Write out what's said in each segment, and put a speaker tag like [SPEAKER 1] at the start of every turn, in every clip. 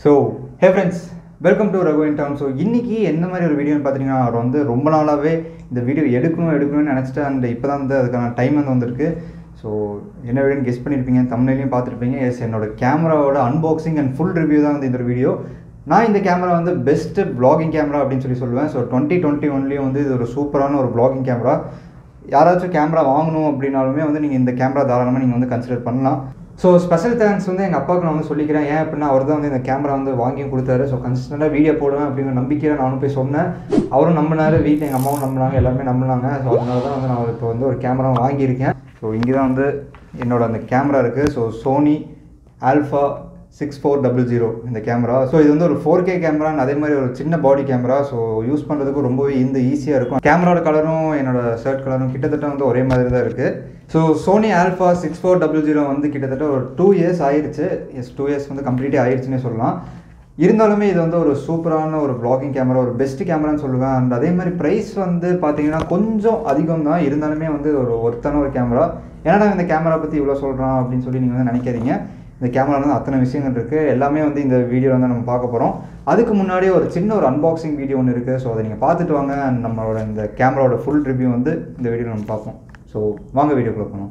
[SPEAKER 1] so hey friends welcome to Raghu in town so இன்றைக்கி எந்த மாதிரி ஒரு வீடியோன்னு பார்த்தீங்கன்னா அவர் வந்து ரொம்ப நாளாகவே இந்த வீடியோ எடுக்கணும் எடுக்கணும்னு நினச்சிட்டு அண்ட் இப்போ தான் வந்து அதுக்கான டைம் வந்து வந்திருக்கு ஸோ என்ன வீடியோன்னு கெஸ் பண்ணியிருப்பீங்க தமிழ்லையும் பார்த்துருப்பீங்க எஸ் என்னோட கேமராவோட அன்பாக்சிங் அண்ட் ஃபுல் ரிவ்யூ தான் வந்து இந்த ஒரு வீடியோ நான் இந்த கேமரா வந்து பெஸ்ட்டு vlogging கேமரா அப்படின்னு சொல்லி சொல்லுவேன் ஸோ டுவெண்ட்டி டுவெண்ட்டி ஒன்லேயும் வந்து இது ஒரு சூப்பரான ஒரு vlogging கேமரா யாராச்சும் கேமரா வாங்கணும் அப்படின்னாலுமே வந்து நீங்கள் இந்த கேமரா தாராளமாக நீங்கள் வந்து கன்சிடர் பண்ணலாம் ஸோ ஸ்பெஷல் தேங்க்ஸ் வந்து எங்கள் அப்பாவுக்கு நான் வந்து சொல்லிக்கிறேன் ஏன் அப்படின்னா அவர் தான் வந்து இந்த கேமரா வந்து வாங்கியும் கொடுத்தாரு ஸோ கன்சிஸ்டண்டாக வீடியோ போடுவேன் அப்படிங்கிற நம்பிக்கையில் நானும் போய் சொன்னேன் அவரும் நம்பினாரு வீட்டில் எங்கள் அம்மாவும் நம்பினாங்க எல்லாருமே நம்பினாங்க ஸோ அதனால தான் வந்து நான் இப்போ வந்து ஒரு கேமரா வாங்கியிருக்கேன் ஸோ இங்கே தான் வந்து என்னோட அந்த கேமரா இருக்குது so Sony alpha six four double zero இந்த கேமரா ஸோ இது வந்து ஒரு ஃபோர் கே கேமரா அதே மாதிரி ஒரு சின்ன பாடி கேமரா ஸோ யூஸ் பண்ணுறதுக்கு ரொம்பவே இந்த ஈஸியாக இருக்கும் கேமராவோட கலரும் என்னோட ஷர்ட் கலரும் கிட்டத்தட்ட வந்து ஒரே மாதிரி தான் இருக்குது so Sony alpha six four double zero வந்து கிட்டத்தட்ட ஒரு டூ இயர்ஸ் ஆயிருச்சு எஸ் டூ இயர்ஸ் வந்து கம்ப்ளீட்டாக ஆயிடுச்சுன்னே சொல்லலாம் இருந்தாலுமே இது வந்து ஒரு சூப்பரான ஒரு vlogging கேமரா ஒரு பெஸ்ட் கேமரான்னு சொல்லுவேன் அண்ட் அதே மாதிரி ப்ரைஸ் வந்து பார்த்தீங்கன்னா கொஞ்சம் அதிகம் தான் இருந்தாலுமே வந்து ஒரு ஒர்த்தான ஒரு கேமரா ஏன்னா இந்த கேமரா பற்றி இவ்வளோ சொல்கிறான் அப்படின்னு சொல்லி நீங்கள் வந்து நினைக்காதீங்க இந்த கேமரா வந்து அத்தனை விஷயங்கள் இருக்குது எல்லாமே வந்து இந்த வீடியோவில் வந்து நம்ம பார்க்க போகிறோம் அதுக்கு முன்னாடி ஒரு சின்ன ஒரு அன்பாக்சிங் வீடியோ ஒன்று இருக்குது ஸோ அதை நீங்கள் பார்த்துட்டு வாங்க அண்ட் நம்மளோட இந்த கேமராவோட ஃபுல் ரிவ்யூ வந்து இந்த வீடியோவில் நம்ம பார்ப்போம் ஸோ வாங்க வீடியோக்குள்ளே போகணும்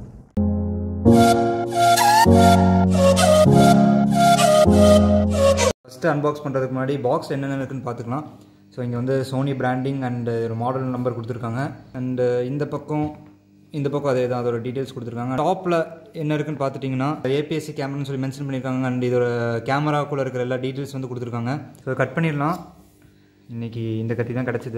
[SPEAKER 1] ஃபஸ்ட்டு அன்பாக்ஸ் பண்ணுறதுக்கு முன்னாடி பாக்ஸ் என்னென்ன இருக்குன்னு பார்த்துக்கலாம் ஸோ இங்கே வந்து சோனி பிராண்டிங் அண்ட் ஒரு மாடல் நம்பர் கொடுத்துருக்காங்க அண்டு இந்த பக்கம் இந்த பக்கம் அதே தான் அதோட டீட்டெயில்ஸ் கொடுத்துருக்காங்க டாப்பில் என்ன இருக்குன்னு பார்த்துட்டிங்கன்னா ஏபிஎஸ்சி கேமரான்னு சொல்லி மென்ஷன் பண்ணியிருக்காங்க அண்ட் இதோட கேமராக்குள்ளே இருக்கிற எல்லா டீட்டெயில்ஸ் வந்து கொடுத்துருக்காங்க ஸோ கட் பண்ணிடலாம் இன்றைக்கி இந்த கத்தி தான் கிடச்சிது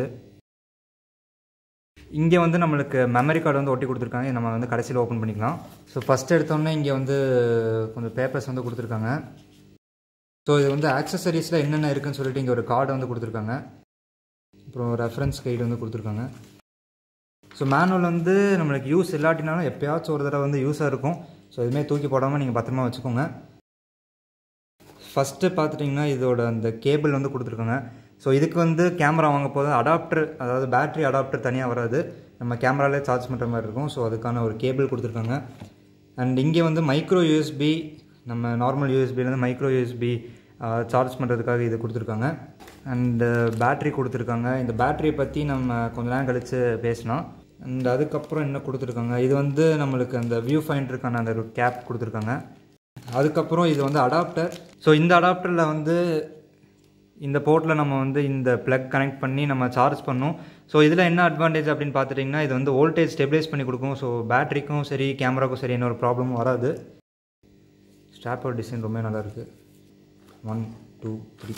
[SPEAKER 1] இங்கே வந்து நம்மளுக்கு மெமரி கார்டு வந்து ஒட்டி கொடுத்துருக்காங்க இதை நம்ம வந்து கடைசியில் ஓப்பன் பண்ணிக்கலாம் ஸோ ஃபஸ்ட் எடுத்தோடனே இங்கே வந்து கொஞ்சம் பேப்பர்ஸ் வந்து கொடுத்துருக்காங்க ஸோ இது வந்து ஆக்சசரிஸில் என்னென்ன இருக்குன்னு சொல்லிட்டு இங்கே ஒரு கார்டு வந்து கொடுத்துருக்காங்க அப்புறம் ரெஃபரன்ஸ் கைடு வந்து கொடுத்துருக்காங்க ஸோ மேனுவல் வந்து நம்மளுக்கு யூஸ் இல்லாட்டினாலும் எப்பயாச்சும் ஒரு தடவை வந்து யூஸாக இருக்கும் ஸோ எதுவுமே தூக்கி போடாமல் நீங்கள் பத்திரமா வச்சுக்கோங்க ஃபஸ்ட்டு பார்த்துட்டிங்கன்னா இதோட அந்த கேபிள் வந்து கொடுத்துருக்காங்க ஸோ இதுக்கு வந்து கேமரா வாங்க போது அடாப்டர் அதாவது பேட்டரி அடாப்டர் தனியாக வராது நம்ம கேமராலே சார்ஜ் பண்ணுற மாதிரி இருக்கும் ஸோ அதுக்கான ஒரு கேபிள் கொடுத்துருக்காங்க அண்ட் இங்கே வந்து மைக்ரோ யூஎஸ்பி நம்ம நார்மல் யூஎஸ்பிலேருந்து மைக்ரோ யூஎஸ்பி சார்ஜ் பண்ணுறதுக்காக இது கொடுத்துருக்காங்க அண்டு பேட்ரி கொடுத்துருக்காங்க இந்த பேட்டரியை பற்றி நம்ம கொஞ்ச நேரம் கழித்து பேசலாம் அண்ட் அதுக்கப்புறம் என்ன கொடுத்துருக்காங்க இது வந்து நம்மளுக்கு அந்த வியூ ஃபைண்டருக்கான அந்த கேப் கொடுத்துருக்காங்க அதுக்கப்புறம் இது வந்து அடாப்டர் ஸோ இந்த அடாப்டரில் வந்து இந்த போர்ட்டில் நம்ம வந்து இந்த ப்ளக் கனெக்ட் பண்ணி நம்ம சார்ஜ் பண்ணோம் ஸோ இதில் என்ன அட்வான்டேஜ் அப்படின்னு பார்த்துட்டிங்கன்னா இது வந்து வோல்டேஜ் ஸ்டெபிலைஸ் பண்ணி கொடுக்கும் ஸோ பேட்டரிக்கும் சரி கேமராக்கும் சரி என்ன ஒரு ப்ராப்ளமும் வராது ஸ்டாப்போட டிசைன் ரொம்ப நல்லா இருக்குது ஒன் டூ த்ரீ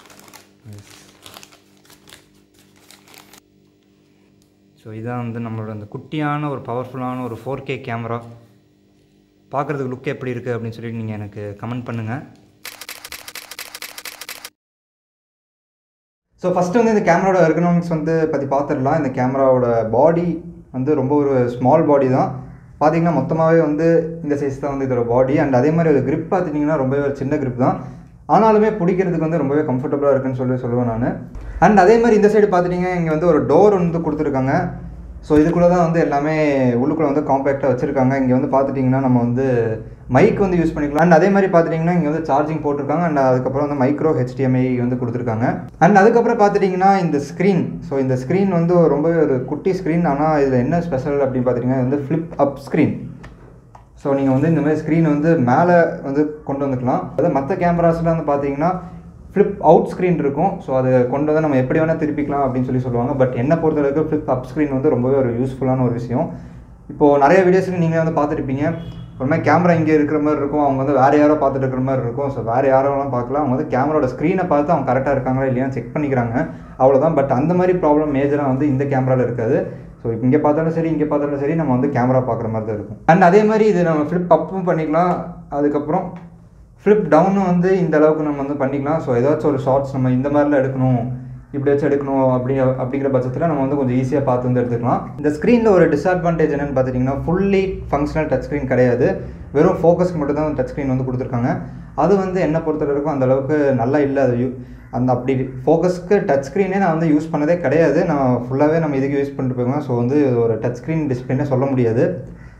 [SPEAKER 1] ஸோ இதான் வந்து நம்மளோட அந்த குட்டியான ஒரு பவர்ஃபுல்லான ஒரு ஃபோர் கே கேமரா பார்க்குறதுக்கு லுக் எப்படி இருக்குது அப்படின்னு சொல்லிட்டு நீங்கள் எனக்கு கமெண்ட் பண்ணுங்கள் ஸோ ஃபஸ்ட்டு வந்து இந்த கேமராவோட எர்கனாமிக்ஸ் வந்து பற்றி பார்த்துடலாம் இந்த கேமராவோட பாடி வந்து ரொம்ப ஒரு ஸ்மால் பாடி தான் பார்த்தீங்கன்னா மொத்தமாகவே வந்து இந்த சைஸ் தான் வந்து இதோட பாடி அண்ட் அதே மாதிரி ஒரு grip பார்த்துட்டிங்கன்னா ரொம்பவே ஒரு சின்ன grip தான் ஆனாலுமே பிடிக்கிறதுக்கு வந்து ரொம்பவே கம்ஃபர்டபுளாக இருக்குன்னு சொல்லி சொல்லுவேன் நான் அண்ட் அதே மாதிரி இந்த சைடு பார்த்துட்டிங்க இங்கே வந்து ஒரு டோர் வந்து கொடுத்துருக்காங்க ஸோ இதுக்குள்ளே தான் வந்து எல்லாமே உள்ளுக்குள்ளே வந்து காம்பேக்டாக வச்சுருக்காங்க இங்கே வந்து பார்த்துட்டிங்கன்னா நம்ம வந்து மைக் வந்து யூஸ் பண்ணிக்கலாம் அண்ட் அதே மாதிரி பார்த்துட்டிங்கன்னா இங்கே வந்து சார்ஜிங் போட்டிருக்காங்க அண்ட் அதுக்கப்புறம் வந்து மைக்ரோ ஹெச்டிஎம்ஐ வந்து கொடுத்துருக்காங்க அண்ட் அதுக்கப்புறம் பார்த்துட்டிங்கன்னா இந்த ஸ்க்ரீன் ஸோ இந்த ஸ்க்ரீன் வந்து ரொம்பவே ஒரு குட்டி ஸ்க்ரீன் ஆனால் இதில் என்ன ஸ்பெஷல் அப்படின்னு பார்த்தீங்கன்னா இது வந்து ஃப்ளிப் அப் ஸ்க்ரீன் ஸோ நீங்கள் வந்து இந்த மாதிரி ஸ்க்ரீன் வந்து மேலே வந்து கொண்டு வந்துக்கலாம் அதாவது மற்ற கேமராஸில் வந்து பார்த்தீங்கன்னா ஃப்ளிப் அவுட் ஸ்க்ரீன் இருக்கும் ஸோ அதை கொண்டு வந்து நம்ம எப்படி வேணால் திருப்பிக்கலாம் அப்படின்னு சொல்லி சொல்லுவாங்க பட் என்ன பொறுத்தளவுக்கு ஃப்ளிப் அப் ஸ்க்ரீன் வந்து ரொம்பவே ஒரு யூஸ்ஃபுல்லான ஒரு விஷயம் இப்போது நிறைய வீடியோஸில் நீங்கள் வந்து பார்த்துருப்பீங்க ஒரு மாதிரி கேமரா இங்கே இருக்கிற மாதிரி இருக்கும் அவங்க வந்து வேறு யாரோ பார்த்துட்டு இருக்கிற மாதிரி இருக்கும் ஸோ வேறு யாரோலாம் பார்க்கலாம் அவங்க வந்து கேமராவோட ஸ்க்ரீனை பார்த்து அவங்க கரெக்டாக இருக்காங்களா இல்லையா செக் பண்ணிக்கிறாங்க அவ்வளோதான் பட் அந்த மாதிரி ப்ராப்ளம் மேஜராக வந்து இந்த கேமராவில் இருக்காது ஸோ இப்போ இங்கே பார்த்தாலும் சரி இங்கே பார்த்தாலும் சரி நம்ம வந்து கேமரா பார்க்குற மாதிரி தான் இருக்கும் அண்ட் அதே மாதிரி இது நம்ம ஃப்ளிப் அப்பும் பண்ணிக்கலாம் அதுக்கப்புறம் ஃப்ளிப் டவுனும் வந்து இந்த அளவுக்கு நம்ம வந்து பண்ணிக்கலாம் ஸோ ஏதாச்சும் ஒரு ஷார்ட்ஸ் நம்ம இந்த மாதிரிலாம் எடுக்கணும் இப்படி வச்சு எடுக்கணும் அப்படி அப்படிங்கிற பட்சத்தில் நம்ம வந்து கொஞ்சம் ஈஸியாக பார்த்து வந்து எடுத்துக்கலாம் இந்த ஸ்க்ரீனில் ஒரு டிஸ்அட்வான்டேஜ் என்னென்னு பார்த்துட்டிங்கன்னா ஃபுல்லி ஃபங்க்ஷனல் டச் ஸ்க்ரீன் கிடையாது வெறும் ஃபோக்கஸ்க்கு மட்டும் தான் டச் ஸ்க்ரீன் வந்து கொடுத்துருக்காங்க அது வந்து என்ன பொறுத்தவரைக்கும் அந்த அளவுக்கு நல்லா இல்லை அது யூ அந்த அப்படி ஃபோக்கஸ்க்கு டச் ஸ்க்ரீனே நான் வந்து யூஸ் பண்ணதே கிடையாது நான் ஃபுல்லாகவே நம்ம இதுக்கு யூஸ் பண்ணிட்டு போய்க்கலாம் ஸோ வந்து ஒரு டச் ஸ்க்ரீன் டிஸ்பிளேனே சொல்ல முடியாது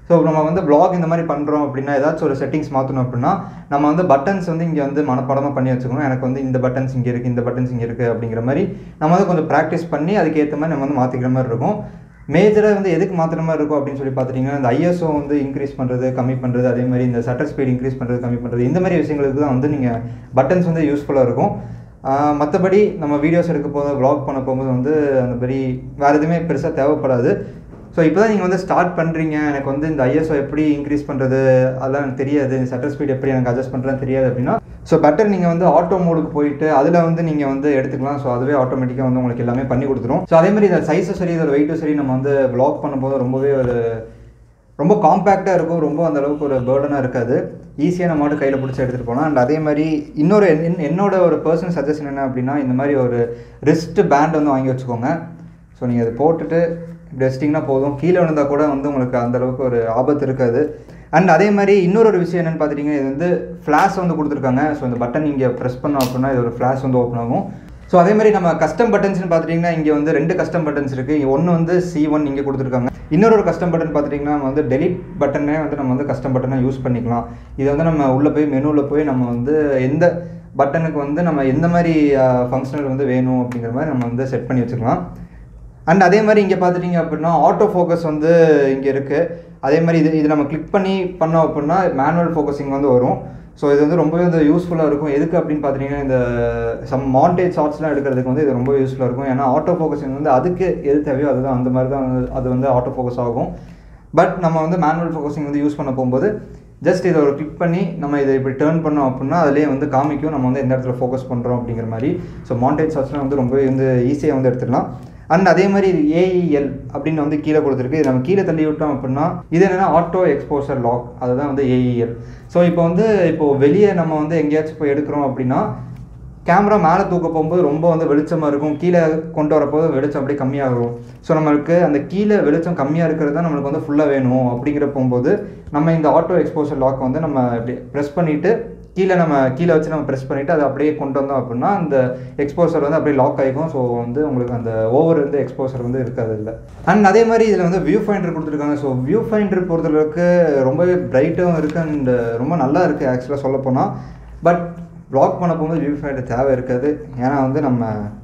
[SPEAKER 1] ஸோ நம்ம வந்து vlog இந்த மாதிரி பண்ணுறோம் அப்படின்னா ஏதாச்சும் ஒரு செட்டிங்ஸ் மாற்றணும் அப்படின்னா நம்ம வந்து பட்டன்ஸ் வந்து இங்கே வந்து மனப்பாடமாக பண்ணி வச்சுக்கணும் எனக்கு வந்து இந்த பட்டன்ஸ் இங்கே இருக்குது இந்த பட்டன்ஸ் இங்கே இருக்குது அப்படிங்கிற மாதிரி நம்ம வந்து கொஞ்சம் ப்ராக்டிஸ் பண்ணி அதுக்கேற்ற மாதிரி நம்ம வந்து மாற்றிக்கிற மாதிரி இருக்கும் மேஜராக வந்து எதுக்கு மாற்றுற மாதிரி இருக்கும் அப்படின்னு சொல்லி பார்த்துட்டிங்கன்னா இந்த ஐஎஸ்ஓ வந்து இன்க்ரீஸ் பண்ணுறது கம்மி பண்ணுறது அதே மாதிரி இந்த சட்டர் ஸ்பீட் இன்க்ரீஸ் பண்ணுறது கம்மி பண்ணுறது இந்த மாதிரி விஷயங்களுக்கு தான் வந்து நீங்கள் பட்டன்ஸ் வந்து யூஸ்ஃபுல்லாக இருக்கும் மற்றபடி நம்ம வீடியோஸ் எடுக்க போது vlog பண்ண போகும்போது வந்து அந்த மாதிரி வேறு எதுவுமே பெருசாக தேவைப்படாது ஸோ இப்போ தான் நீங்கள் வந்து ஸ்டார்ட் பண்ணுறீங்க எனக்கு வந்து இந்த ஐஎஸ்ஓ எப்படி இன்க்ரீஸ் பண்ணுறது அதெல்லாம் எனக்கு தெரியாது சட்டர் ஸ்பீட் எப்படி எனக்கு அட்ஜஸ்ட் பண்ணுறதுன்னு தெரியாது அப்படின்னா ஸோ பெட்டர் நீங்கள் வந்து ஆட்டோ மோடுக்கு போயிட்டு அதில் வந்து நீங்கள் வந்து எடுத்துக்கலாம் ஸோ அதுவே ஆட்டோமேட்டிக்காக வந்து உங்களுக்கு எல்லாமே பண்ணி கொடுத்துரும் ஸோ அதே மாதிரி இந்த சைஸும் சரி இதோட வெயிட்டும் சரி நம்ம வந்து vlog பண்ணும்போது ரொம்பவே ஒரு ரொம்ப காம்பேக்டாக இருக்கும் ரொம்ப அந்த அளவுக்கு ஒரு பேர்டனாக இருக்காது ஈஸியாக நம்ம மட்டும் கையில் பிடிச்சி எடுத்துகிட்டு போகலாம் அண்ட் அதே மாதிரி இன்னொரு என்- என்னோட ஒரு பர்சனல் சஜஷன் என்ன அப்படின்னா இந்த மாதிரி ஒரு ரிஸ்ட் பேண்ட் வந்து வாங்கி வச்சுக்கோங்க ஸோ நீங்கள் அதை போட்டுட்டு இப்படி வச்சிட்டிங்கன்னா போதும் கீழே விழுந்தால் கூட வந்து உங்களுக்கு அந்த அளவுக்கு ஒரு ஆபத்து இருக்காது அண்ட் அதே மாதிரி இன்னொரு ஒரு விஷயம் என்னென்னு பார்த்துட்டிங்கன்னா இது வந்து ஃப்ளாஷ் வந்து கொடுத்துருக்காங்க ஸோ இந்த பட்டன் இங்கே ப்ரெஸ் பண்ணோம் அப்படின்னா இது ஒரு ஃப்ளாஷ் வந்து ஓப்பன் ஆகும் ஸோ அதே மாதிரி நம்ம கஸ்டம் பட்டன்ஸ்னு பார்த்துட்டிங்கன்னா இங்கே வந்து ரெண்டு கஸ்டம் பட்டன்ஸ் இருக்குது ஒன்று வந்து சி ஒன் இங்கே கொடுத்துருக்காங்க இன்னொரு ஒரு கஸ்டம் பட்டன் பார்த்துட்டிங்கன்னா நம்ம வந்து டெலிட் பட்டனே வந்து நம்ம வந்து கஸ்டம் பட்டனாக யூஸ் பண்ணிக்கலாம் இது வந்து நம்ம உள்ளே போய் மெனுவில் போய் நம்ம வந்து எந்த பட்டனுக்கு வந்து நம்ம எந்த மாதிரி ஃபங்க்ஷனல் வந்து வேணும் அப்படிங்கிற மாதிரி நம்ம வந்து செட் பண்ணி வச்சுக்கலாம் அண்ட் அதே மாதிரி இங்கே பார்த்துட்டிங்க அப்படின்னா ஆட்டோ ஃபோக்கஸ் வந்து இங்கே இருக்குது அதே மாதிரி இது இது நம்ம கிளிக் பண்ணி பண்ணோம் அப்படின்னா மேனுவல் ஃபோக்கஸிங் வந்து வரும் ஸோ இது வந்து ரொம்பவே வந்து யூஸ்ஃபுல்லாக இருக்கும் எதுக்கு அப்படின்னு பார்த்தீங்கன்னா இந்த சம் மாண்டேஜ் ஷார்ட்ஸ்லாம் எடுக்கிறதுக்கு வந்து இது ரொம்ப யூஸ்ஃபுல்லாக இருக்கும் ஏன்னா ஆட்டோ ஃபோக்கஸிங் வந்து அதுக்கு எது தேவையோ அதுதான் அந்த மாதிரி தான் வந்து அது வந்து ஆட்டோ ஃபோக்கஸ் ஆகும் பட் நம்ம வந்து மேனுவல் ஃபோக்கஸிங் வந்து யூஸ் பண்ண போகும்போது ஜஸ்ட் இதை ஒரு கிளிக் பண்ணி நம்ம இதை இப்படி டேர்ன் பண்ணோம் அப்படின்னா அதிலே வந்து காமிக்கும் நம்ம வந்து எந்த இடத்துல ஃபோக்கஸ் பண்ணுறோம் அப்படிங்கிற மாதிரி ஸோ மாண்டேஜ் ஷார்ட்ஸ்லாம் வந்து ரொம்பவே வந்து ஈஸியாக வந்து எடுத்துடலாம் அண்ட் அதே மாதிரி இது ஏஇஎல் அப்படின்னு வந்து கீழே கொடுத்துருக்கு இது நம்ம கீழே தள்ளி விட்டோம் அப்படின்னா இது என்னென்னா ஆட்டோ எக்ஸ்போசர் லாக் அதுதான் வந்து ஏஇஎல் ஸோ இப்போ வந்து இப்போ வெளியே நம்ம வந்து எங்கேயாச்சும் போய் எடுக்கிறோம் அப்படின்னா கேமரா மேலே தூக்க போகும்போது ரொம்ப வந்து வெளிச்சமாக இருக்கும் கீழே கொண்டு வரப்போது வெளிச்சம் அப்படியே கம்மியாகும் ஸோ நம்மளுக்கு அந்த கீழே வெளிச்சம் கம்மியாக இருக்கிறது தான் நம்மளுக்கு வந்து ஃபுல்லாக வேணும் அப்படிங்கிற போகும்போது நம்ம இந்த ஆட்டோ எக்ஸ்போசர் லாக் வந்து நம்ம இப்படி ப்ரெஸ் பண்ணிவிட்டு கீழே நம்ம கீழே வச்சு நம்ம ப்ரெஸ் பண்ணிவிட்டு அதை அப்படியே கொண்டு வந்தோம் அப்படின்னா அந்த எக்ஸ்போசர் வந்து அப்படியே லாக் ஆகிக்கும் ஸோ வந்து உங்களுக்கு அந்த ஓவர் வந்து எக்ஸ்போசர் வந்து இருக்காது இல்லை அண்ட் அதே மாதிரி இதில் வந்து வியூ ஃபைண்டர் கொடுத்துருக்காங்க ஸோ வியூ ஃபைண்டர் பொறுத்தளவுக்கு ரொம்பவே பிரைட்டாகவும் இருக்குது அண்ட் ரொம்ப நல்லா இருக்குது ஆக்சுவலாக சொல்ல போனால் பட் vlog பண்ண போகும்போது வியூ ஃபைண்டர் தேவை இருக்காது ஏன்னா வந்து நம்ம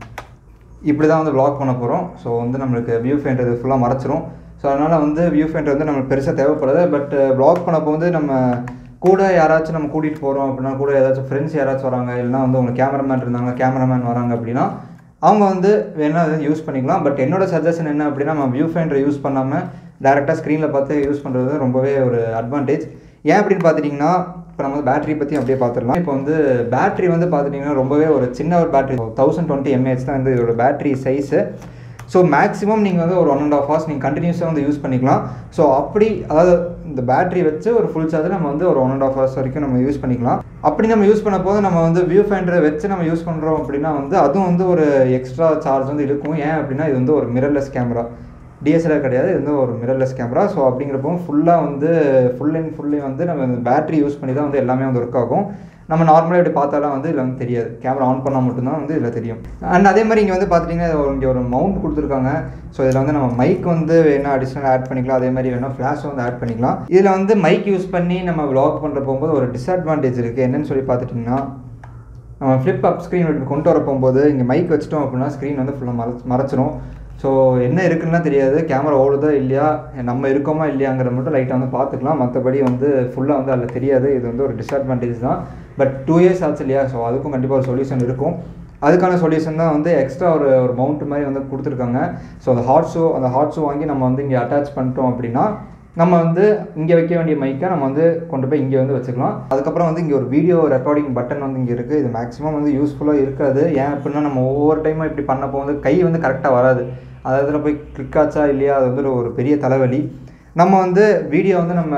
[SPEAKER 1] இப்படி தான் வந்து vlog பண்ண போகிறோம் ஸோ வந்து நம்மளுக்கு வியூ ஃபைண்டர் இது ஃபுல்லாக மறைச்சிரும் ஸோ அதனால் வந்து வியூ ஃபைண்டர் வந்து நம்மளுக்கு பெருசாக தேவைப்படாது பட் vlog பண்ண போகும்போது நம்ம கூட யாராச்சும் நம்ம கூட்டிகிட்டு போகிறோம் அப்படின்னா கூட ஏதாச்சும் ஃப்ரெண்ட்ஸ் யாராச்சும் வராங்க இல்லைனா வந்து உங்கள் கேமராமேன் இருந்தாங்க கேமராமேன் வராங்க அப்படின்னா அவங்க வந்து வேணால் அதை யூஸ் பண்ணிக்கலாம் பட் என்னோட சஜஷன் என்ன அப்படின்னா நம்ம வியூ ஃபைண்டரை யூஸ் பண்ணாமல் டேரெக்டாக ஸ்க்ரீனில் பார்த்து யூஸ் பண்ணுறது ரொம்பவே ஒரு அட்வான்டேஜ் ஏன் அப்படின்னு பார்த்துட்டிங்கன்னா இப்போ நம்ம பேட்டரி பற்றி அப்படியே பார்த்துடலாம் இப்போ வந்து பேட்டரி வந்து பார்த்துட்டிங்கன்னா ரொம்பவே ஒரு சின்ன ஒரு பேட்டரி தௌசண்ட் டுவெண்ட்டி எம்ஏஹெச் தான் வந்து இதோட பேட்டரி சைஸு ஸோ மேக்ஸிமம் நீங்கள் வந்து ஒரு ஒன் அண்ட் ஆஃப் ஹவர்ஸ் நீங்கள் கண்டினியூஸாக வந்து யூஸ் பண்ணிக்கலாம் ஸோ அப்படி அதாவது இந்த பேட்டரி வச்சு ஒரு ஃபுல் சார்ஜ் நம்ம வந்து ஒரு ஒன் அண்ட் ஆஃப் ஹவர்ஸ் வரைக்கும் நம்ம யூஸ் பண்ணிக்கலாம் அப்படி நம்ம யூஸ் பண்ண போது நம்ம வந்து வியூ ஃபைண்டரை வச்சு நம்ம யூஸ் பண்ணுறோம் அப்படின்னா வந்து அதுவும் வந்து ஒரு எக்ஸ்ட்ரா சார்ஜ் வந்து இருக்கும் ஏன் அப்படின்னா இது வந்து ஒரு மிரர்லெஸ் கேமரா டிஎஸ்எல்ஆர் கிடையாது இது வந்து ஒரு மிரர்லெஸ் கேமரா ஸோ அப்படிங்கிறப்போ ஃபுல்லாக வந்து ஃபுல் அண்ட் ஃபுல்லி வந்து நம்ம பேட்டரி யூஸ் பண்ணி தான் வந்து எல்லாமே வந்து ஒர்க் ஆகும் நம்ம நார்மலாக இப்படி பார்த்தாலாம் வந்து இதில் வந்து தெரியாது கேமரா ஆன் பண்ணால் மட்டும்தான் வந்து இதில் தெரியும் அண்ட் அதே மாதிரி இங்கே வந்து பார்த்துட்டிங்கன்னா இங்கே ஒரு மவுண்ட் கொடுத்துருக்காங்க ஸோ இதில் வந்து நம்ம மைக் வந்து வேணால் அடிஷ்னல் ஆட் பண்ணிக்கலாம் அதே மாதிரி வேணால் ஃப்ளாஷ் வந்து ஆட் பண்ணிக்கலாம் இதில் வந்து மைக் யூஸ் பண்ணி நம்ம vlog பண்ணுற போகும்போது ஒரு டிஸ்அட்வான்டேஜ் இருக்குது என்னன்னு சொல்லி பார்த்துட்டிங்கன்னா நம்ம ஃப்ளிப் அப் ஸ்க்ரீன் இப்படி கொண்டு வர போகும்போது இங்கே மைக் வச்சிட்டோம் அப்படின்னா ஸ்க்ரீன் வந்து ஃபுல்லாக மறை மறைச்சிரும் ஸோ என்ன இருக்குன்னுலாம் தெரியாது கேமரா ஓடுதா இல்லையா நம்ம இருக்கோமா இல்லையாங்கிற மட்டும் லைட்டாக வந்து பார்த்துக்கலாம் மற்றபடி வந்து ஃபுல்லாக வந்து அதில் தெரியாது இது வந்து ஒரு டிஸ்அட்வான்டேஜ் தான் பட் டூ இயர்ஸ் ஆச்சு இல்லையா ஸோ அதுக்கும் கண்டிப்பாக ஒரு சொல்யூஷன் இருக்கும் அதுக்கான சொல்யூஷன் தான் வந்து எக்ஸ்ட்ரா ஒரு ஒரு மவுண்ட் மாதிரி வந்து கொடுத்துருக்காங்க ஸோ அந்த ஹாட் ஷூ அந்த ஹாட் ஷூ வாங்கி நம்ம வந்து இங்கே அட்டாச் பண்ணிட்டோம் அப்படின்னா நம்ம வந்து இங்கே வைக்க வேண்டிய மைக்கை நம்ம வந்து கொண்டு போய் இங்கே வந்து வச்சுக்கலாம் அதுக்கப்புறம் வந்து இங்கே ஒரு வீடியோ ரெக்கார்டிங் பட்டன் வந்து இங்கே இருக்குது இது மேக்ஸிமம் வந்து யூஸ்ஃபுல்லாக இருக்காது ஏன் அப்படின்னா நம்ம ஒவ்வொரு டைமும் இப்படி பண்ணப்போ வந்து கை வந்து கரெக்டாக வராது அது இதில் போய் கிளிக் ஆச்சா இல்லையா அது வந்து ஒரு பெரிய தலைவலி நம்ம வந்து வீடியோ வந்து நம்ம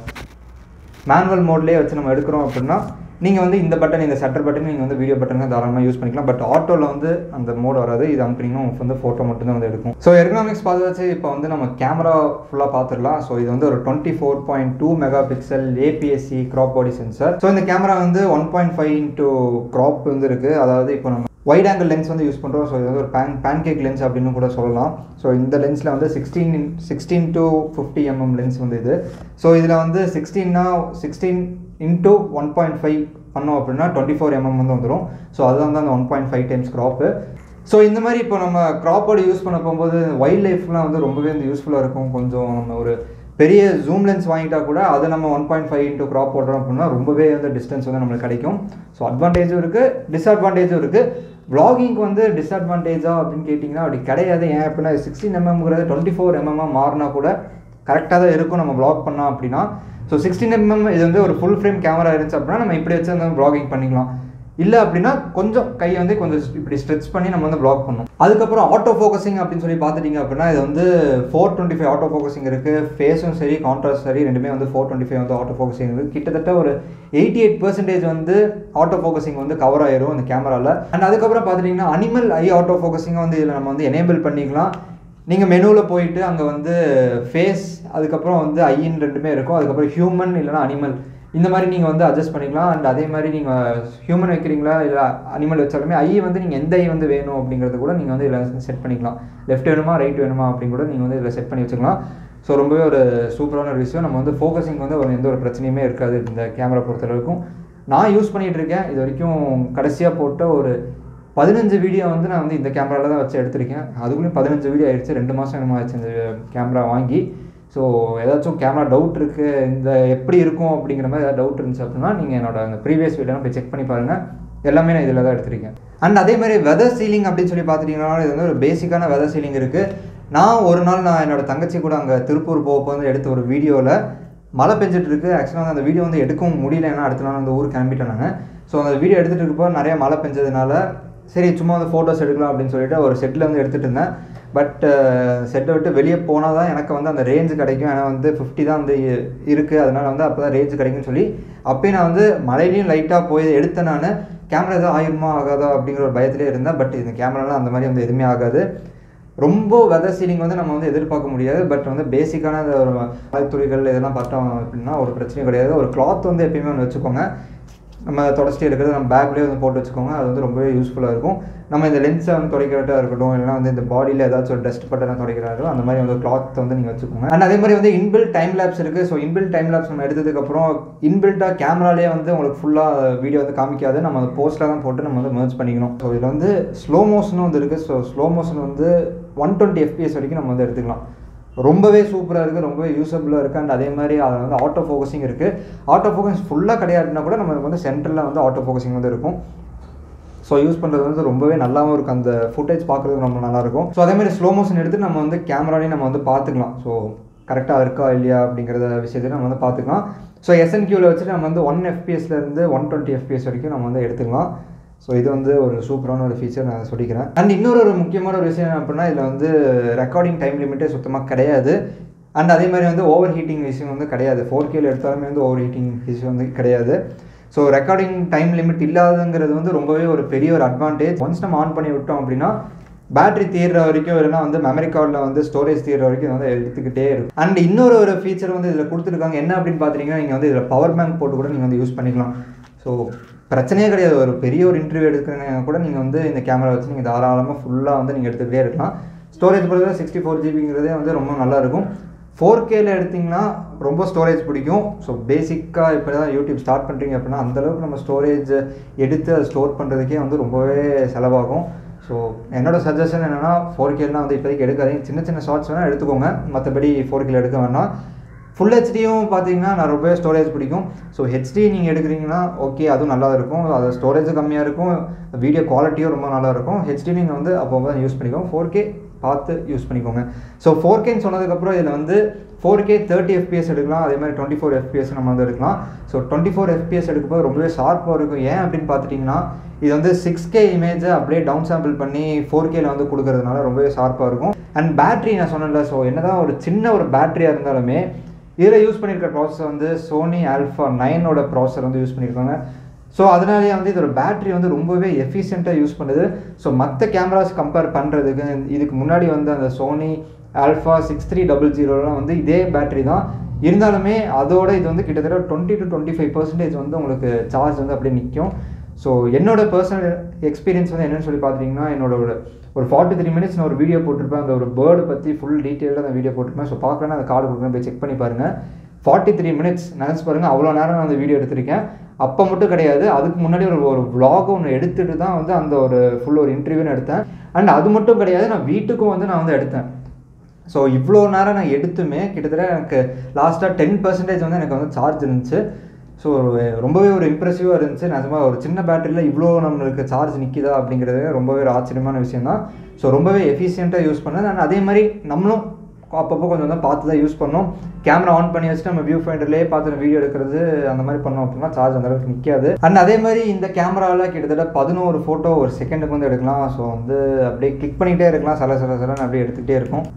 [SPEAKER 1] மேனுவல் மோட்லேயே வச்சு நம்ம எடுக்கிறோம் அப்படின்னா நீங்கள் வந்து இந்த பட்டன் இந்த ஷட்டர் பட்டன் நீங்கள் வந்து வீடியோ பட்டன் தாராளமாக யூஸ் பண்ணிக்கலாம் பட் ஆட்டோவில் வந்து அந்த மோட் வராது இது அமுக்கினீங்கன்னா உங்களுக்கு வந்து ஃபோட்டோ மட்டும்தான் வந்து எடுக்கும் ஸோ எர்கனாமிக்ஸ் பார்த்தாச்சு இப்போ வந்து நம்ம கேமரா ஃபுல்லாக பார்த்துடலாம் ஸோ இது வந்து ஒரு twenty four point two megapixel APSC crop body sensor so இந்த கேமரா வந்து one point five into crop வந்து இருக்குது அதாவது இப்போ நம்ம வைட் ஆங்கிள் லென்ஸ் வந்து யூஸ் பண்ணுறோம் ஸோ இது வந்து ஒரு பேன் பேன்கேக் லென்ஸ் அப்படின்னு கூட சொல்லலாம் ஸோ இந்த லென்ஸில் வந்து sixteen sixteen to fifty mm lens வந்து இது ஸோ இதில் வந்து சிக்ஸ்டீன்னா sixteen into one point five பண்ணோம் அப்படின்னா டுவெண்ட்டி ஃபோர் எம்எம் வந்து வந்துடும் ஸோ அதுதான் வந்து அந்த one point five times crop so இந்த மாதிரி இப்போ நம்ம க்ராப்போட யூஸ் பண்ண போகும்போது வைல்ட் லைஃப்லாம் வந்து ரொம்பவே வந்து யூஸ்ஃபுல்லாக இருக்கும் கொஞ்சம் நம்ம ஒரு பெரிய ஜூம் லென்ஸ் வாங்கிட்டா கூட அதை நம்ம one point five into crop போடுறோம் அப்படின்னா ரொம்பவே வந்து டிஸ்டன்ஸ் வந்து நம்மளுக்கு கிடைக்கும் ஸோ அட்வான்டேஜும் இருக்குது டிஸ்அட்வான்டேஜும் இருக்குது vlogging வந்து டிஸ்அட்வான்டேஜா அப்படின்னு கேட்டிங்கன்னா அப்படி கிடையாது ஏன் அப்படின்னா சிக்ஸ்டீன் எம்எம்ங்கிறது டுவெண்ட்டி ஃபோர் எம்எம்மாக மாறினா கூட கரெக்டாக தான் இருக்கும் நம்ம vlog பண்ணோம் அப்படின்னா ஸோ சிக்ஸ்டீன் எம்எம் இது வந்து ஒரு ஃபுல் ஃப்ரேம் கேமரா இருந்துச்சு அப்படின்னா நம்ம இப்படி வச்சு அந்த vlogging பண்ணிக்கலாம் இல்லை அப்படின்னா கொஞ்சம் கை வந்து கொஞ்சம் இப்படி ஸ்ட்ரெச் பண்ணி நம்ம வந்து ப்ளாக் பண்ணணும் அதுக்கப்புறம் ஆட்டோ ஃபோக்கஸிங் அப்படின்னு சொல்லி பார்த்துட்டிங்க அப்படின்னா இது வந்து four twenty five autofocusing இருக்குது ஃபேஸும் சரி கான்ட்ராஸ்ட் சரி ரெண்டுமே வந்து ஃபோர் டுவெண்ட்டி ஃபைவ் வந்து ஆட்டோ ஃபோக்கஸிங் இருக்குது கிட்டத்தட்ட ஒரு எயிட்டி எயிட் பர்சன்டேஜ் வந்து ஆட்டோ ஃபோக்கஸிங் வந்து கவர் ஆயிரும் இந்த கேமராவில் அண்ட் அதுக்கப்புறம் பார்த்துட்டிங்கன்னா அனிமல் ஐ ஆட்டோ ஃபோக்கஸிங்கை வந்து இதில் நம்ம வந்து எனேபிள் பண்ணிக்கலாம் நீங்கள் மெனுவில் போயிட்டு அங்கே வந்து ஃபேஸ் அதுக்கப்புறம் வந்து ஐயின் ரெண்டுமே இருக்கும் அதுக்கப்புறம் ஹியூமன் இல்லைனா அனிமல் இந்த மாதிரி நீங்கள் வந்து அட்ஜஸ்ட் பண்ணிக்கலாம் அண்ட் அதே மாதிரி நீங்கள் ஹியூமன் வைக்கிறீங்களா இல்லை அனிமல் வச்சாலுமே ஐ வந்து நீங்கள் எந்த ஐ வந்து வேணும் அப்படிங்கிறது கூட நீங்கள் வந்து இதில் செட் பண்ணிக்கலாம் லெஃப்ட் வேணுமா ரைட் வேணுமா அப்படின்னு கூட நீங்கள் வந்து இதில் செட் பண்ணி வச்சுக்கலாம் ஸோ ரொம்பவே ஒரு சூப்பரான ஒரு விஷயம் நம்ம வந்து ஃபோக்கஸிங் வந்து ஒரு எந்த ஒரு பிரச்சனையுமே இருக்காது இந்த கேமரா பொறுத்தளவுக்கும் நான் யூஸ் பண்ணிகிட்டு இருக்கேன் இது வரைக்கும் கடைசியாக போட்ட ஒரு பதினஞ்சு வீடியோ வந்து நான் வந்து இந்த கேமராவில் தான் வச்சு எடுத்திருக்கேன் அதுக்குள்ளேயும் பதினஞ்சு வீடியோ ஆயிடுச்சு ரெண்டு மாதம் என்னமோ ஆயிடுச்சு இந்த கேமரா வாங்கி ஸோ ஏதாச்சும் கேமரா டவுட் இருக்குது இந்த எப்படி இருக்கும் அப்படிங்கிற மாதிரி ஏதாவது டவுட் இருந்துச்சு அப்படின்னா நீங்கள் என்னோட அந்த ப்ரீவியஸ் வீடியோலாம் போய் செக் பண்ணி பாருங்கள் எல்லாமே நான் இதில் தான் எடுத்திருக்கேன் அண்ட் அதே மாதிரி வெதர் சீலிங் அப்படின்னு சொல்லி பார்த்துட்டிங்கன்னா இது வந்து ஒரு பேசிக்கான வெதர் சீலிங் இருக்குது நான் ஒரு நாள் நான் என்னோட தங்கச்சி கூட அங்கே திருப்பூர் போக வந்து எடுத்த ஒரு வீடியோவில் மழை பெஞ்சிட்டு இருக்கு ஆக்சுவலாக வந்து அந்த வீடியோ வந்து எடுக்கவும் முடியல ஏன்னா அடுத்த நாள் வந்து ஊருக்கு கிளம்பிட்டேன் நான் ஸோ அந்த வீடியோ எடுத்துகிட்டு இருக்கப்போ நிறைய மழை பெஞ்சதுனால சரி சும்மா வந்து ஃபோட்டோஸ் எடுக்கலாம் அப்படின்னு சொல்லிட்டு ஒரு செட்டில் வந்து எடுத்துகிட்டு இருந்தேன் பட் செட்டை விட்டு வெளியே போனால் தான் எனக்கு வந்து அந்த ரேஞ்சு கிடைக்கும் ஏன்னா வந்து ஃபிஃப்டி தான் வந்து இருக்குது அதனால் வந்து அப்போ தான் ரேஞ்சு கிடைக்கும்னு சொல்லி அப்போயும் நான் வந்து மழையிலையும் லைட்டாக போய் எடுத்தேன் நான் கேமரா எதாவது ஆயிருமா ஆகாதா அப்படிங்கிற ஒரு பயத்திலே இருந்தேன் பட் இந்த கேமராலாம் அந்த மாதிரி வந்து எதுவுமே ஆகாது ரொம்ப வெதர் சீலிங் வந்து நம்ம வந்து எதிர்பார்க்க முடியாது பட் வந்து பேசிக்கான இந்த ஒரு மலைத்துளிகள் இதெல்லாம் பார்த்தோம் அப்படின்னா ஒரு பிரச்சனையும் கிடையாது ஒரு கிளாத் வந்து எப்பயுமே ஒன்று வச்சுக்கோங்க நம்ம தொடச்சிட்டு இருக்கிறது நம்ம பேக்லேயே வந்து போட்டு வச்சுக்கோங்க அது வந்து ரொம்பவே யூஸ்ஃபுல்லாக இருக்கும் நம்ம இந்த லென்ஸை வந்து துடைக்கிறதா இருக்கட்டும் இல்லைனா வந்து இந்த பாடியில் ஏதாச்சும் ஒரு டஸ்ட் பட்டெல்லாம் துடைக்கிறதா இருக்கும் அந்த மாதிரி வந்து கிளாத் வந்து நீங்கள் வச்சுக்கோங்க அண்ட் அதே மாதிரி வந்து இன்பில் டைம் லேப்ஸ் இருக்குது ஸோ இன்பில் டைம் லேப்ஸ் நம்ம எடுத்ததுக்கப்புறம் இன்பில்ட்டாக கேமராலேயே வந்து உங்களுக்கு ஃபுல்லாக வீடியோ வந்து காமிக்காது நம்ம அந்த போஸ்ட்டில் தான் போட்டு நம்ம வந்து மர்ஜ் பண்ணிக்கணும் ஸோ இதில் வந்து ஸ்லோ மோஷனும் வந்து இருக்குது ஸோ ஸ்லோ மோஷன் வந்து ஒன் டுவெண்ட்டி எஃபிஎஸ் வரைக்கும் நம்ம வந்து எடுத்துக்கலாம் ரொம்பவே சூப்பராக இருக்குது ரொம்பவே யூஸபுளாக இருக்குது அண்ட் அதே மாதிரி அதில் வந்து ஆட்டோ ஃபோக்கஸிங் இருக்குது ஆட்டோ ஃபோக்கஸ் ஃபுல்லாக கிடையாதுன்னா கூட நமக்கு வந்து சென்டரில் வந்து ஆட்டோ ஃபோக்கஸிங் வந்து இருக்கும் ஸோ யூஸ் பண்ணுறது வந்து ரொம்பவே நல்லாவும் இருக்கும் அந்த ஃபுட்டேஜ் பார்க்குறதுக்கு ரொம்ப நல்லாயிருக்கும் ஸோ அதே மாதிரி ஸ்லோ மோஷன் எடுத்து நம்ம வந்து கேமராலையும் நம்ம வந்து பார்த்துக்கலாம் ஸோ கரெக்டாக இருக்கா இல்லையா அப்படிங்கிறத விஷயத்தை நம்ம வந்து பார்த்துக்கலாம் ஸோ எஸ்என்கியூவில் வச்சுட்டு நம்ம வந்து ஒன் எஃபிஎஸ்லேருந்து ஒன் டுவெண்ட்டி எஃபிஎஸ் வரைக்கும் நம்ம வந்து எடுத்துக்கலாம் ஸோ இது வந்து ஒரு சூப்பரான ஒரு ஃபீச்சர் நான் சொல்லிக்கிறேன் அண்ட் இன்னொரு ஒரு முக்கியமான ஒரு விஷயம் என்ன அப்படின்னா இதில் வந்து ரெக்கார்டிங் டைம் லிமிட்டே சுத்தமாக கிடையாது அண்ட் அதே மாதிரி வந்து ஓவர் ஹீட்டிங் விஷயம் வந்து கிடையாது ஃபோர் கேல எடுத்தாலுமே வந்து ஓவர் ஹீட்டிங் விஷயம் வந்து கிடையாது ஸோ ரெக்கார்டிங் டைம் லிமிட் இல்லாதங்கிறது வந்து ரொம்பவே ஒரு பெரிய ஒரு அட்வான்டேஜ் ஒன்ஸ் நம்ம ஆன் பண்ணி விட்டோம் அப்படின்னா பேட்டரி தீர்ற வரைக்கும் இல்லைனா வந்து மெமரி கார்டில் வந்து ஸ்டோரேஜ் தீர்ற வரைக்கும் வந்து எடுத்துக்கிட்டே இருக்கும் அண்ட் இன்னொரு ஒரு ஃபீச்சர் வந்து இதில் கொடுத்துருக்காங்க என்ன அப்படின்னு பார்த்தீங்கன்னா நீங்கள் வந்து இதில் பவர் பேங்க் போட்டு கூட நீங்கள் வந்து யூஸ் பண்ணிக்கலாம் ஸோ பிரச்சனையே கிடையாது ஒரு பெரிய ஒரு இன்டர்வியூ எடுக்கிறீங்க கூட நீங்கள் வந்து இந்த கேமரா வச்சு நீங்கள் தாராளமாக ஃபுல்லாக வந்து நீங்கள் எடுத்துக்கிட்டே இருக்கலாம் ஸ்டோரேஜ் பொறுத்தவரை சிக்ஸ்டி ஃபோர் ஜிபிங்கிறதே வந்து ரொம்ப நல்லா இருக்கும் ஃபோர் கேல எடுத்திங்கன்னா ரொம்ப ஸ்டோரேஜ் பிடிக்கும் ஸோ பேசிக்காக இப்போ தான் யூடியூப் ஸ்டார்ட் பண்ணுறீங்க அப்படின்னா அந்தளவுக்கு நம்ம ஸ்டோரேஜ் எடுத்து அதை ஸ்டோர் பண்ணுறதுக்கே வந்து ரொம்பவே செலவாகும் ஸோ என்னோட சஜஷன் என்னென்னா ஃபோர் கேலாம் வந்து இப்போதைக்கு எடுக்காதீங்க சின்ன சின்ன ஷார்ட்ஸ் வேணால் எடுத்துக்கோங்க மற்றபடி ஃபோர் கேல எடுக்க வேணாம் ஃபுல் ஹெச்டியும் பார்த்தீங்கன்னா நான் ரொம்பவே ஸ்டோரேஜ் பிடிக்கும் ஸோ ஹெச்டி நீங்கள் எடுக்கிறீங்கன்னா ஓகே அதுவும் நல்லா இருக்கும் அது ஸ்டோரேஜும் கம்மியாக இருக்கும் வீடியோ குவாலிட்டியும் ரொம்ப நல்லா இருக்கும் ஹெச்டி நீங்கள் வந்து அப்போ தான் யூஸ் பண்ணிக்கோங்க ஃபோர் கே பார்த்து யூஸ் பண்ணிக்கோங்க ஸோ ஃபோர் கேன்னு சொன்னதுக்கப்புறம் இதில் வந்து ஃபோர் கே தேர்ட்டி எஃபிஎஸ் எடுக்கலாம் அதே மாதிரி டுவெண்ட்டி ஃபோர் எஃபிஎஸ் நம்ம வந்து எடுக்கலாம் ஸோ டுவெண்ட்டி ஃபோர் எஃபிஎஸ் எடுக்கும்போது ரொம்பவே ஷார்ப்பாக இருக்கும் ஏன் அப்படின்னு பார்த்துட்டிங்கன்னா இது வந்து சிக்ஸ் கே இமேஜை அப்படியே டவுன் சாம்பிள் பண்ணி ஃபோர் கேல வந்து கொடுக்கறதுனால ரொம்பவே ஷார்ப்பாக இருக்கும் அண்ட் பேட்டரி நான் சொன்னேன்ல ஸோ என்னதான் ஒரு சின்ன ஒரு பேட்டரியாக இருந்தாலுமே இதில் யூஸ் பண்ணியிருக்க ப்ராசஸர் வந்து சோனி ஆல்ஃபா நைனோட ப்ராசஸர் வந்து யூஸ் பண்ணியிருக்காங்க ஸோ அதனாலேயே வந்து இதோட பேட்டரி வந்து ரொம்பவே எஃபிஷியண்ட்டாக யூஸ் பண்ணுது ஸோ மற்ற கேமராஸ் கம்பேர் பண்ணுறதுக்கு இதுக்கு முன்னாடி வந்து அந்த Sony alpha six three double ஜீரோலாம் வந்து இதே பேட்டரி தான் இருந்தாலுமே அதோட இது வந்து கிட்டத்தட்ட twenty to twenty five percentage வந்து உங்களுக்கு சார்ஜ் வந்து அப்படியே நிற்கும் ஸோ என்னோட பர்சனல் எக்ஸ்பீரியன்ஸ் வந்து என்னன்னு சொல்லி பார்த்தீங்கன்னா என்னோட ஒரு ஒரு ஃபார்ட்டி த்ரீ மினிட்ஸ் நான் ஒரு வீடியோ போட்டிருப்பேன் அந்த ஒரு பேர்டு பற்றி ஃபுல் டீட்டெயிலாக அந்த வீடியோ போட்டிருப்பேன் ஸோ பார்க்கலன்னா அந்த கார்டு கொடுக்குறேன் போய் செக் பண்ணி பாருங்கள் ஃபார்ட்டி த்ரீ மினிட்ஸ் நினச்சி பாருங்கள் அவ்வளோ நேரம் நான் அந்த வீடியோ எடுத்திருக்கேன் அப்போ மட்டும் கிடையாது அதுக்கு முன்னாடி ஒரு ஒரு vlog ஒன்று எடுத்துட்டு தான் வந்து அந்த ஒரு ஃபுல் ஒரு இன்டர்வியூன்னு எடுத்தேன் அண்ட் அது மட்டும் கிடையாது நான் வீட்டுக்கும் வந்து நான் வந்து எடுத்தேன் ஸோ இவ்வளோ நேரம் நான் எடுத்துமே கிட்டத்தட்ட எனக்கு லாஸ்ட்டாக டென் பர்சன்டேஜ் வந்து எனக்கு வந்து சார்ஜ் இருந்துச்சு ஸோ ரொம்பவே ஒரு இம்ப்ரெசிவாக இருந்துச்சு நிஜமா ஒரு சின்ன பேட்டரியில் இவ்வளோ நம்மளுக்கு சார்ஜ் நிற்கிதா அப்படிங்கிறது ரொம்பவே ஒரு ஆச்சரியமான விஷயம் தான் ஸோ ரொம்பவே எஃபிஷியண்ட்டாக யூஸ் பண்ணேன் அண்ட் அதே மாதிரி நம்மளும் அப்பப்போ கொஞ்சம் கொஞ்சம் பார்த்து தான் யூஸ் பண்ணோம் கேமரா ஆன் பண்ணி வச்சுட்டு நம்ம வியூ ஃபைண்டர்லேயே பார்த்து வீடியோ எடுக்கிறது அந்த மாதிரி பண்ணோம் அப்படின்னா சார்ஜ் அந்த அளவுக்கு நிற்காது அண்ட் அதே மாதிரி இந்த கேமராவில் கிட்டத்தட்ட பதினோரு ஃபோட்டோ ஒரு செகண்டுக்கு வந்து எடுக்கலாம் ஸோ வந்து அப்படியே கிளிக் பண்ணிகிட்டே இருக்கலாம் சில சில சிலன்னு அப்படியே எடுத்துக்கிட்டே இருக்கும்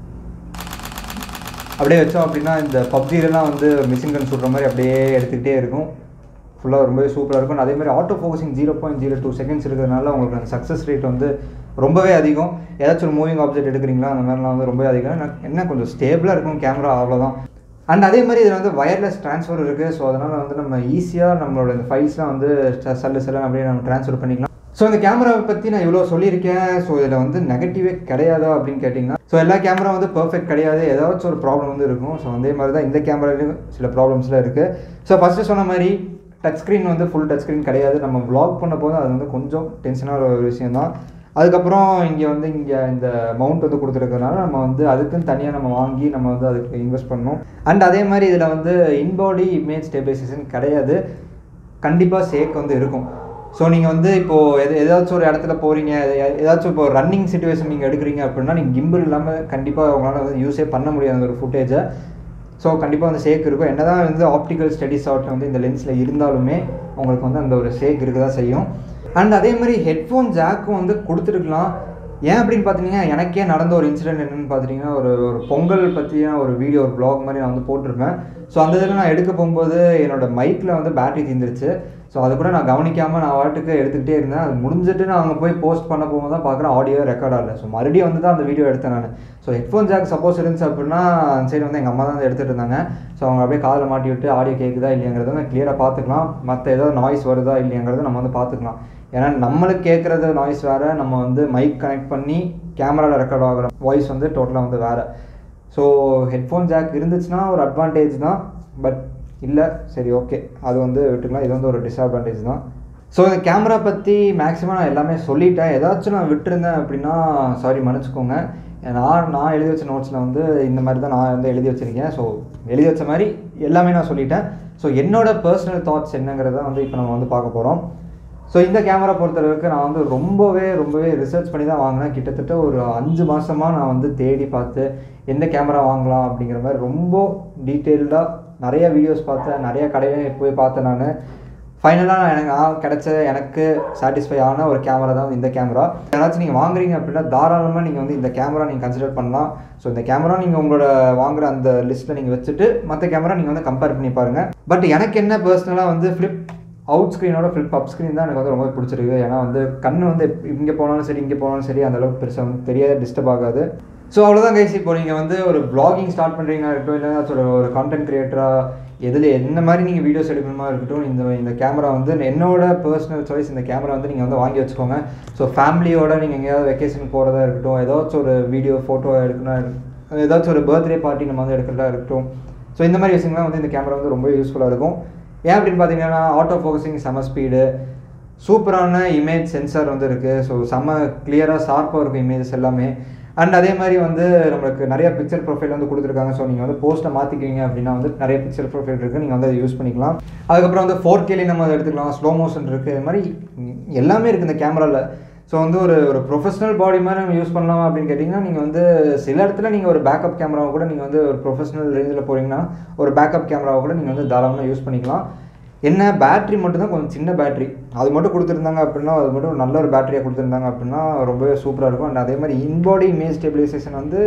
[SPEAKER 1] அப்படியே வச்சோம் அப்படின்னா இந்த பப்ஜிலலாம் வந்து மிஷின் கன் சுடுற மாதிரி அப்படியே எடுத்துக்கிட்டே இருக்கும் ஃபுல்லாக ரொம்பவே சூப்பராக இருக்கும் அதே மாதிரி autofocusing zero point zero two seconds இருக்கிறதுனால உங்களுக்கு அந்த சக்ஸஸ் ரேட் வந்து ரொம்பவே அதிகம் ஏதாச்சும் ஒரு மூவிங் ஆப்ஜெக்ட் எடுக்கிறீங்களா அந்த மாதிரிலாம் வந்து ரொம்பவே அதிகம் நான் என்ன கொஞ்சம் ஸ்டேபிளாக இருக்கும் கேமரா அவ்வளோதான் அண்ட் அதே மாதிரி இதில் வந்து வயர்லெஸ் ட்ரான்ஸ்ஃபர் இருக்குது ஸோ அதனால் வந்து நம்ம ஈஸியாக நம்மளோட இந்த ஃபைல்ஸ்லாம் வந்து ச- சல்லு சல்லுன்னு அப்படியே நம்ம ட்ரான்ஸ்ஃபர் பண்ணிக்கலாம் ஸோ இந்த கேமராவை பற்றி நான் இவ்வளோ சொல்லியிருக்கேன் ஸோ இதில் வந்து நெகட்டிவே கிடையாதா அப்படின்னு கேட்டிங்கன்னா ஸோ எல்லா கேமரா வந்து பெர்ஃபெக்ட் கிடையாது ஏதாச்சும் ஒரு ப்ராப்ளம் வந்து இருக்கும் ஸோ அதே மாதிரி தான் இந்த கேமராலையும் சில ப்ராப்ளம்ஸ்லாம் இருக்குது ஸோ ஃபஸ்ட்டு சொன்ன மாதிரி டச் ஸ்க்ரீன் வந்து ஃபுல் டச் ஸ்க்ரீன் கிடையாது நம்ம vlog பண்ண போது அது வந்து கொஞ்சம் டென்ஷனான ஒரு விஷயம் தான் அதுக்கப்புறம் இங்கே வந்து இங்கே இந்த மவுண்ட் வந்து கொடுத்துருக்கறனால நம்ம வந்து அதுக்குன்னு தனியாக நம்ம வாங்கி நம்ம வந்து அதுக்கு இன்வெஸ்ட் பண்ணணும் அண்ட் அதே மாதிரி இதில் வந்து இன்பாடி இமேஜ் ஸ்டெபிலைசேஷன் கிடையாது கண்டிப்பாக சேக் வந்து இருக்கும் ஸோ நீங்கள் வந்து இப்போது எது ஏதாச்சும் ஒரு இடத்துல போகிறீங்க ஏதாச்சும் இப்போ ரன்னிங் சுச்சுவேஷன் நீங்கள் எடுக்கிறீங்க அப்படின்னா நீங்கள் கிம்பிள் இல்லாமல் கண்டிப்பாக உங்களால் வந்து யூஸே பண்ண முடியாது அந்த ஒரு ஃபுட்டேஜை ஸோ கண்டிப்பாக வந்து சேக் இருக்கும் என்ன தான் வந்து ஆப்டிக்கல் ஸ்டடி ஷாட் வந்து இந்த லென்ஸில் இருந்தாலுமே உங்களுக்கு வந்து அந்த ஒரு சேக் இருக்க தான் செய்யும் அண்ட் அதே மாதிரி ஹெட்ஃபோன் ஜாக்கும் வந்து கொடுத்துருக்கலாம் ஏன் அப்படின்னு பார்த்தீங்கன்னா எனக்கே நடந்த ஒரு இன்சிடென்ட் என்னன்னு பார்த்துட்டிங்கன்னா ஒரு ஒரு பொங்கல் பற்றின ஒரு வீடியோ ஒரு vlog மாதிரி நான் வந்து போட்டிருப்பேன் ஸோ அந்த இதில் நான் எடுக்க போகும்போது என்னோட மைக்கில் வந்து பேட்டரி தீர்ந்துருச்சு ஸோ அது கூட நான் கவனிக்காமல் நான் வாட்டுக்கு எடுத்துக்கிட்டே இருந்தேன் அது முடிஞ்சிட்டு நான் அங்கே போய் போஸ்ட் பண்ண போகும்போது தான் பார்க்குறேன் ஆடியோ ரெக்கார்ட் ஆகல ஸோ மறுபடியும் வந்து தான் அந்த வீடியோ எடுத்தேன் நான் ஸோ ஹெட்ஃபோன் ஜாக் சப்போஸ் இருந்துச்சு அப்படின்னா அந்த சைடு வந்து எங்கள் அம்மா தான் வந்து எடுத்துகிட்டு இருந்தாங்க ஸோ அவங்க அப்படியே காதில் மாட்டி விட்டு ஆடியோ கேட்குதா இல்லையாங்கிறத வந்து கிளியராக பார்த்துக்கலாம் மற்ற ஏதாவது நாய்ஸ் வருதா இல்லையாங்கிறத நம்ம வந்து பார்த்துக்கலாம் ஏன்னா நம்மளுக்கு கேட்குறது நாய்ஸ் வேறு நம்ம வந்து மைக் கனெக்ட் பண்ணி கேமராவில் ரெக்கார்ட் ஆகிற வாய்ஸ் வந்து டோட்டலாக வந்து வேறு ஸோ ஹெட்ஃபோன் ஜாக் இருந்துச்சுன்னா ஒரு அட்வான்டேஜ் தான் பட் இல்லை சரி ஓகே அது வந்து விட்டுக்கலாம் இது வந்து ஒரு டிஸ்அட்வான்டேஜ் தான் ஸோ இந்த கேமரா பற்றி மேக்ஸிமம் நான் எல்லாமே சொல்லிட்டேன் ஏதாச்சும் நான் விட்டுருந்தேன் அப்படின்னா சாரி மன்னிச்சுக்கோங்க நான் நான் எழுதி வச்ச நோட்ஸில் வந்து இந்த மாதிரி தான் நான் வந்து எழுதி வச்சுருக்கேன் ஸோ எழுதி வச்ச மாதிரி எல்லாமே நான் சொல்லிட்டேன் ஸோ என்னோட பர்சனல் தாட்ஸ் என்னங்கிறத வந்து இப்போ நம்ம வந்து பார்க்க போகிறோம் ஸோ இந்த கேமரா பொறுத்தளவுக்கு நான் வந்து ரொம்பவே ரொம்பவே ரிசர்ச் பண்ணி தான் வாங்கினேன் கிட்டத்தட்ட ஒரு அஞ்சு மாதமாக நான் வந்து தேடி பார்த்து எந்த கேமரா வாங்கலாம் அப்படிங்கிற மாதிரி ரொம்ப டீட்டெயில்டாக நிறைய வீடியோஸ் பார்த்தேன் நிறைய கடையில போய் பார்த்தேன் நான் ஃபைனலாக எனக்கு நான் கிடைச்ச எனக்கு சாட்டிஸ்ஃபை ஆன ஒரு கேமரா தான் வந்து இந்த கேமரா யாராச்சும் நீங்கள் வாங்குறீங்க அப்படின்னா தாராளமாக நீங்கள் வந்து இந்த கேமரா நீங்கள் கன்சிடர் பண்ணலாம் ஸோ இந்த கேமரா நீங்கள் உங்களோட வாங்குற அந்த லிஸ்ட்டில் நீங்கள் வச்சுட்டு மற்ற கேமரா நீங்கள் வந்து கம்பேர் பண்ணி பாருங்கள் பட் எனக்கு என்ன பர்சனலாக வந்து ஃப்ளிப் அவுட் ஸ்க்ரீனோட ஃப்ளிப் அப் ஸ்க்ரீன் தான் எனக்கு வந்து ரொம்ப பிடிச்சிருக்கு ஏன்னா வந்து கண் வந்து இங்கே போனாலும் சரி இங்கே போனாலும் சரி அந்த அளவுக்கு பெருசாக வந்து தெரியாத டிஸ்டர்ப் ஆகாது ஸோ அவ்வளோதான் கைஸ் இப்போ நீங்கள் வந்து ஒரு vlogging ஸ்டார்ட் பண்ணுறீங்கன்னா இருக்கட்டும் இல்லைன்னா ஒரு ஒரு கான்டென்ட் க்ரியேட்டராக எதில் என்ன மாதிரி நீங்கள் வீடியோஸ் எடுக்கணுமா இருக்கட்டும் இந்த இந்த கேமரா வந்து என்னோட பர்சனல் சாய்ஸ் இந்த கேமரா வந்து நீங்கள் வந்து வாங்கி வச்சுக்கோங்க ஸோ ஃபேமிலியோட நீங்கள் எங்கேயாவது வெக்கேஷன் போகிறதா இருக்கட்டும் ஏதாச்சும் ஒரு வீடியோ ஃபோட்டோ எடுக்கணும் ஏதாச்சும் ஒரு பர்த்டே பார்ட்டி நம்ம வந்து எடுக்கிறதா இருக்கட்டும் ஸோ இந்த மாதிரி விஷயங்கள்லாம் வந்து இந்த கேமரா வந்து ரொம்ப யூஸ்ஃபுல்லாக இருக்கும் ஏன் அப்படின்னு பார்த்தீங்கன்னா ஆட்டோ ஃபோக்கஸிங் செம ஸ்பீடு சூப்பரான இமேஜ் சென்சார் வந்து இருக்குது ஸோ செம்ம கிளியராக ஷார்ப்பாக இருக்கும் இமேஜஸ் எல்லாமே அண்ட் அதே மாதிரி வந்து நம்மளுக்கு நிறைய பிக்சர் ப்ரொஃபைல் வந்து கொடுத்துருக்காங்க ஸோ நீங்கள் வந்து போஸ்ட்டை மாற்றிக்கிங்க அப்படின்னா வந்து நிறைய பிக்சர் ப்ரொஃபைல் இருக்குது நீங்கள் வந்து அதை யூஸ் பண்ணிக்கலாம் அதுக்கப்புறம் வந்து ஃபோர் கேலி நம்ம அதை எடுத்துக்கலாம் ஸ்லோ மோஷன் இருக்குது இது மாதிரி எல்லாமே இருக்குது இந்த கேமராவில் ஸோ வந்து ஒரு ஒரு ப்ரொஃபஷனல் பாடி மாதிரி நம்ம யூஸ் பண்ணலாமா அப்படின்னு கேட்டிங்கன்னா நீங்கள் வந்து சில இடத்துல நீங்கள் ஒரு பேக்கப் கேமராவை கூட நீங்கள் வந்து ஒரு ப்ரொஃபஷனல் ரேஞ்சில் போகிறீங்கன்னா ஒரு பேக்கப் கேமராவை கூட நீங்கள் வந்து தாராளமாக யூஸ் பண்ணிக்கலாம் என்ன பேட்ரி மட்டும்தான் கொஞ்சம் சின்ன பேட்ரி அது மட்டும் கொடுத்துருந்தாங்க அப்படின்னா அது மட்டும் ஒரு நல்ல ஒரு பேட்டரியாக கொடுத்துருந்தாங்க அப்படின்னா ரொம்பவே சூப்பராக இருக்கும் அண்ட் அதே மாதிரி இன்பாடி இமேஜ் ஸ்டெபிலைசேஷன் வந்து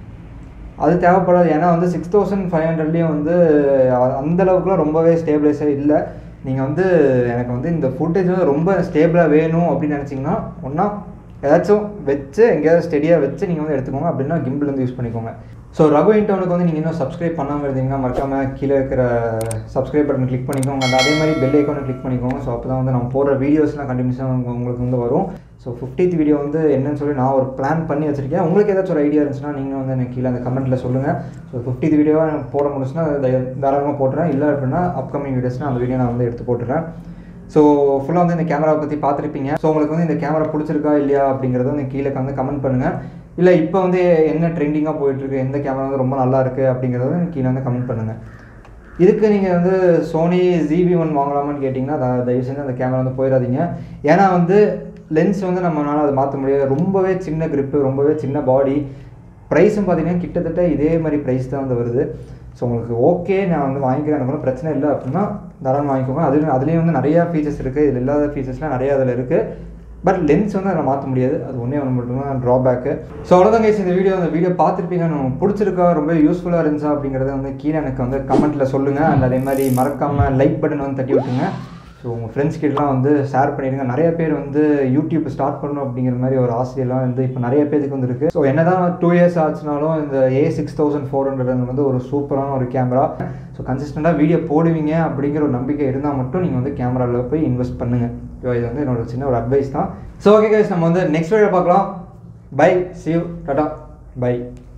[SPEAKER 1] அது தேவைப்படாது ஏன்னா வந்து சிக்ஸ் தௌசண்ட் ஃபைவ் ஹண்ட்ரட்லேயும் வந்து அ- அந்த அளவுக்குலாம் ரொம்பவே ஸ்டேபிளைஸாக இல்லை நீங்கள் வந்து எனக்கு வந்து இந்த ஃபுட்டேஜ் வந்து ரொம்ப ஸ்டேபிளாக வேணும் அப்படின்னு நினச்சிங்கன்னா ஒன்றா ஏதாச்சும் வச்சு எங்கேயாவது ஸ்டெடியாக வச்சு நீங்கள் வந்து எடுத்துக்கோங்க அப்படின்னா கிம்பிள் வந்து யூஸ் பண்ணிக்கோங்க ஸோ ரகு இன்டர்னுக்கு வந்து நீங்கள் இன்னும் சப்ஸ்கிரைப் பண்ணாமல் இருந்தீங்கன்னா மறக்காமல் கீழே இருக்கிற சப்ஸ்கிரைப் பட்டன் கிளிக் பண்ணிக்கோங்க and அதே மாதிரி பெல் ஐக்கானை கிளிக் பண்ணிக்கோங்க ஸோ அப்போ தான் வந்து நம்ம போடுற வீடியோஸ்லாம் கண்டினியூஸாக உங்களுக்கு வந்து வரும் ஸோ ஃபிஃப்டித் வீடியோ வந்து என்னன்னு சொல்லி நான் ஒரு பிளான் பண்ணி வச்சிருக்கேன் உங்களுக்கு ஏதாச்சும் ஒரு ஐடியா இருந்துச்சுன்னா நீங்கள் வந்து எனக்கு கீழே அந்த கமெண்ட்டில் சொல்லுங்கள் ஸோ ஃபிஃப்டித் வீடியோ போட முடிச்சுன்னா அதை தாராளமாக போட்டுறேன் இல்லை அப்படின்னா அப்கமிங் வீடியோஸ்னால் அந்த வீடியோ நான் வந்து எடுத்து போட்டுறேன் ஸோ ஃபுல்லாக வந்து இந்த கேமராவை பற்றி பார்த்துருப்பீங்க ஸோ உங்களுக்கு வந்து இந்த கேமரா பிடிச்சிருக்கா இல்லையா அப்படிங்கிறத வந்து கீழே வந்து கமெண்ட் பண்ணுங்கள் இல்லை இப்போ வந்து என்ன ட்ரெண்டிங்காக போயிட்டுருக்கு எந்த கேமரா வந்து ரொம்ப நல்லா இருக்குது அப்படிங்கிறத வந்து கீழே வந்து கமெண்ட் பண்ணுங்கள் இதுக்கு நீங்கள் வந்து சோனி ஜிபி ஒன் வாங்கலாமான்னு கேட்டிங்கன்னா த- தயவு செஞ்சு அந்த கேமரா வந்து போயிடாதீங்க ஏன்னா வந்து லென்ஸ் வந்து நம்மளால அதை மாற்ற முடியாது ரொம்பவே சின்ன grip ரொம்பவே சின்ன பாடி ப்ரைஸும் பார்த்தீங்கன்னா கிட்டத்தட்ட இதே மாதிரி ப்ரைஸ் தான் வந்து வருது ஸோ உங்களுக்கு ஓகே நான் வந்து வாங்கிக்கிறேன் எனக்கு ஒன்றும் பிரச்சனை இல்லை அப்படின்னா தாராளமாக வாங்கிக்கோங்க அது அதுலேயும் வந்து நிறையா ஃபீச்சர்ஸ் இருக்குது இதில் இல்லாத ஃபீச்சர்ஸ்லாம் நிறையா அதில் இருக்குது பட் லென்ஸ் வந்து அதை மாற்ற முடியாது அது ஒன்றே ஒன்று மட்டும்தான் ட்ராபேக்கு ஸோ அவ்வளோதான் கைஸ் இந்த வீடியோ அந்த வீடியோ பார்த்துருப்பீங்க உங்களுக்கு பிடிச்சிருக்கா ரொம்ப யூஸ்ஃபுல்லாக இருந்துச்சா அப்படிங்கிறத வந்து கீழே எனக்கு வந்து கமெண்ட்டில் சொல்லுங்கள் and அதே மாதிரி மறக்காமல் லைக் பட்டன் வந்து தட்டி விட்டுங்க ஸோ உங்கள் ஃப்ரெண்ட்ஸ் கிட்டலாம் வந்து ஷேர் பண்ணிடுங்க நிறைய பேர் வந்து யூடியூப் ஸ்டார்ட் பண்ணணும் அப்படிங்கிற மாதிரி ஒரு ஆசையெல்லாம் வந்து இப்போ நிறைய பேருக்கு வந்து இருக்குது ஸோ என்னதான் டூ இயர்ஸ் ஆச்சுனாலும் இந்த A six thousand four hundred வந்து ஒரு சூப்பரான ஒரு கேமரா ஸோ கன்சிஸ்டண்ட்டாக வீடியோ போடுவீங்க அப்படிங்கிற ஒரு நம்பிக்கை இருந்தால் மட்டும் நீங்கள் வந்து கேமராவில் போய் இன்வெஸ்ட் பண்ணுங்கள் ஸோ இது வந்து என்னோட சின்ன ஒரு அட்வைஸ் தான் ஸோ ஓகே கைஸ் நம்ம வந்து நெக்ஸ்ட் வீடியோ பார்க்கலாம் பை see you டாடா பை